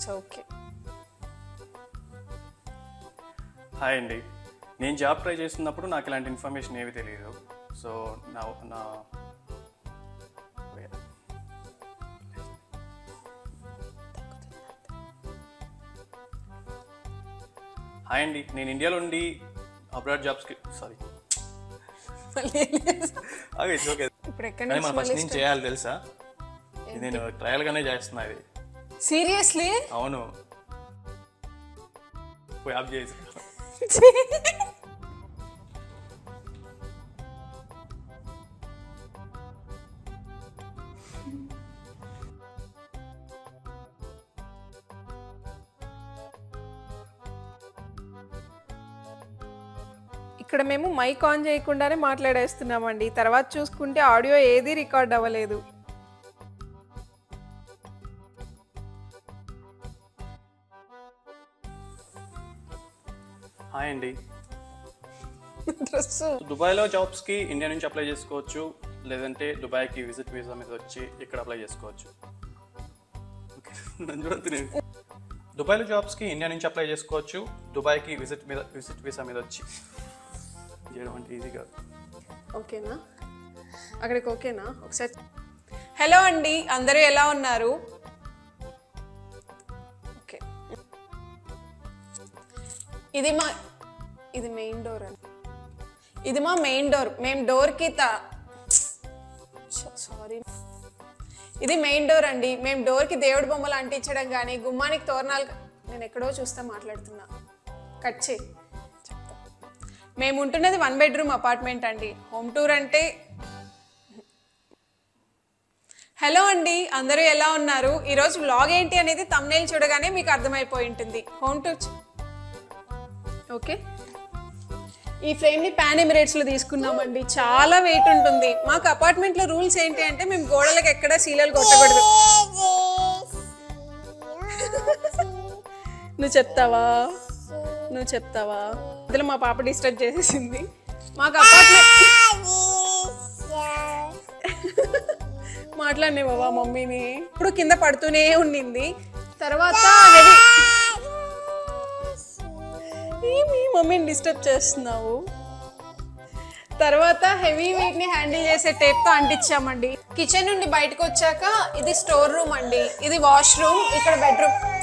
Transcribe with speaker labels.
Speaker 1: It's okay
Speaker 2: hi అండి నేను job try చేస్తున్నప్పుడు నాకు ఇలాంటి ఇన్ఫర్మేషన్ ఏవి తెలియదు సో నా నా హాయ్ అండి నేను ఇండియాలో ఉండి అబ్రాడ్ జాబ్స్కి సారీ ఓకే ఓకే
Speaker 1: ఇప్పుడు ఎక్కడి
Speaker 2: కానీ
Speaker 1: నుంచి
Speaker 2: మనం ఫస్ట్ నుంచి చేయాలి తెలుసా ఇది నేను ట్రయల్గానే చేస్తున్నా ఇది
Speaker 1: సీరియస్లీ
Speaker 2: అవును పోయి ఆఫ్ చేసి
Speaker 1: ఇక్కడ మేము మైక్ ఆన్ చేయకుండానే మాట్లాడేస్తున్నామండి తర్వాత చూసుకుంటే ఆడియో ఏది రికార్డ్ అవ్వలేదు
Speaker 2: హాయ్ అండి
Speaker 1: డ్రెస్
Speaker 2: దుబాయ్లో జాబ్స్కి ఇండియా నుంచి అప్లై చేసుకోవచ్చు లేదంటే దుబాయ్కి విజిట్ వీసా మీద వచ్చి ఇక్కడ అప్లై చేసుకోవచ్చు ఓకే, నన్ను చూడొద్దు నేను. దుబాయ్లో జాబ్స్కి ఇండియా నుంచి అప్లై చేసుకోవచ్చు దుబాయ్కి విజిట్ మీద విజిట్ వీసా మీద వచ్చి చేయడం అంటే ఈజీ కాదు
Speaker 1: ఓకేనా అక్కడికి ఓకేనా ఒకసారి హలో అండి అందరూ ఎలా ఉన్నారు ఓకే ఇది మా ఇది మెయిన్ డోర్ అండి ఇది మా మెయిన్ డోర్ మేము డోర్కి తా సారీ ఇది మెయిన్ డోర్ అండి మేము డోర్కి దేవుడి బొమ్మలు అంటించడం కానీ గుమ్మానికి తోరణాలు నేను ఎక్కడో చూస్తా మాట్లాడుతున్నా కట్ చేయి చెప్తా మేము ఉంటున్నది వన్ బెడ్రూమ్ అపార్ట్మెంట్ అండి హోమ్ టూర్ అంటే హలో అండి అందరూ ఎలా ఉన్నారు ఈరోజు వ్లాగ్ ఏంటి అనేది తమ్నేల్ చూడగానే మీకు అర్థమైపోయి ఉంటుంది హోమ్ టూర్ చ- ఓకే ఈ ఫ్రేమ్ని పాన్ ఎమిరేట్స్లో తీసుకున్నామండి చాలా వెయిట్ ఉంటుంది మాకు అపార్ట్మెంట్లో రూల్స్ ఏంటి అంటే మేము గోడలకు ఎక్కడ శీలలు కొట్టకూడదు నువ్వు చెప్తావా నువ్వు చెప్తావా అందులో మా పాప డిస్టర్బ్ చేసేసింది మాకు అపార్ట్మెంట్ మాట్లాడినే బాబా మమ్మీని ఇప్పుడు కింద పడుతూనే ఉండింది తర్వాత heavy- ఏమి మమ్మీని డిస్టర్బ్ చేస్తున్నావు తర్వాత హెవీ వెయిట్ ని హ్యాండిల్ చేసే టేప్ తో అంటించామండి కిచెన్ నుండి బయటకు వచ్చాక ఇది స్టోర్ రూమ్ అండి ఇది వాష్ రూమ్ ఇక్కడ బెడ్రూమ్